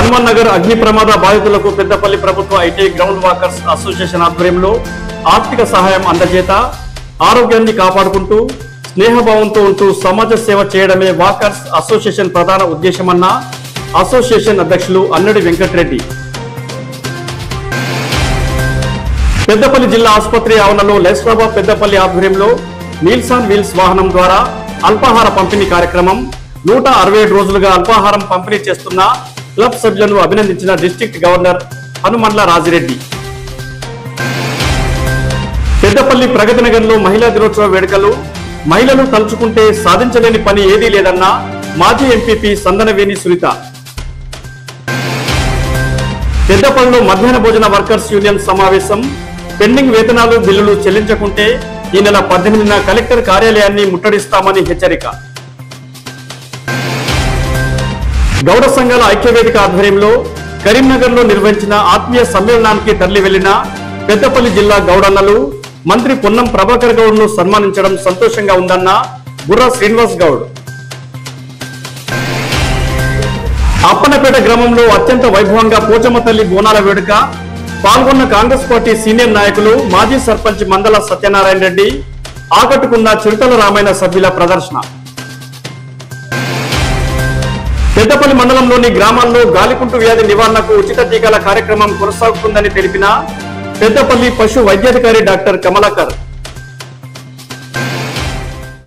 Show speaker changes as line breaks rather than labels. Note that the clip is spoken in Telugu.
హనుమాన్ నగర్ అగ్ని ప్రమాద బాధితులకు పెద్దపల్లి ప్రభుత్వ ఐటీ గ్రౌండ్ వాకర్స్ అసోసియేషన్ ఆధ్వర్యంలో ఆర్థిక సహాయం అందజేత ఆరోగ్యాన్ని కాపాడుకుంటూ స్నేహభావంతో ఉంటూ సమాజ సేవ చేయడమే వాకర్స్ అసోసియేషన్ ప్రధాన ఉద్దేశమన్న అసోసియేషన్ అధ్యక్షులు అన్నడి వెంకటరెడ్డి పెద్దపల్లి జిల్లా ఆసుపత్రి ఆవరణలో లెస్రాబా పెద్దపల్లి ఆధ్వర్యంలో మీల్స్ ఆన్ వీల్స్ వాహనం ద్వారా అల్పాహార పంపిణీ కార్యక్రమం నూట అరవై ఏడు రోజులుగా అల్పాహారం పంపిణీ చేస్తున్న క్లబ్ సభ్యులను అభినందించిన డిస్ట్రిక్ట్ గవర్నర్ హనుమండ్ల రాజిరెడ్డి పెద్దపల్లి ప్రగతి నగర్లో మహిళా దినోత్సవ వేడుకలు మహిళలు తలుచుకుంటే సాధించలేని పని ఏదీ లేదన్న మాజీ ఎంపీపీ సందనవేణి సునీత పెద్దపల్లిలో మధ్యాహ్న భోజన వర్కర్స్ యూనియన్ సమావేశం పెండింగ్ వేతనాలు బిల్లులు చెల్లించకుంటే ఈ నెల పద్దెనిమిదిన కలెక్టర్ కార్యాలయాన్ని ముట్టడిస్తామని హెచ్చరిక గౌడ సంఘాల ఐక్యవేదిక ఆధ్వర్యంలో కరీంనగర్ లో నిర్వహించిన ఆత్మీయ సమ్మేళనానికి తరలి వెళ్లిన పెద్దపల్లి జిల్లా గౌడన్నలు మంత్రి పొన్నం ప్రభాకర్ గౌడ్ ను సన్మానించడం సంతోషంగా ఉందన్న బుర్రా శ్రీనివాస్ గౌడ్ అప్పన్నపేట గ్రామంలో అత్యంత వైభవంగా పోచమ్మ తల్లి బోనాల వేడుక పాల్గొన్న కాంగ్రెస్ పార్టీ సీనియర్ నాయకులు మాజీ సర్పంచ్ మందల సత్యనారాయణ రెడ్డి ఆకట్టుకున్న చిరుతల రామాయణ సభ్యుల ప్రదర్శన పెద్దపల్లి మండలంలోని గ్రామాల్లో గాలికుంటు వ్యాధి నివారణకు ఉచిత టీకాల కార్యక్రమం కొనసాగుతుందని తెలిపిన పెద్దపల్లి పశు వైద్యాధికారి డాక్టర్ కమలాకర్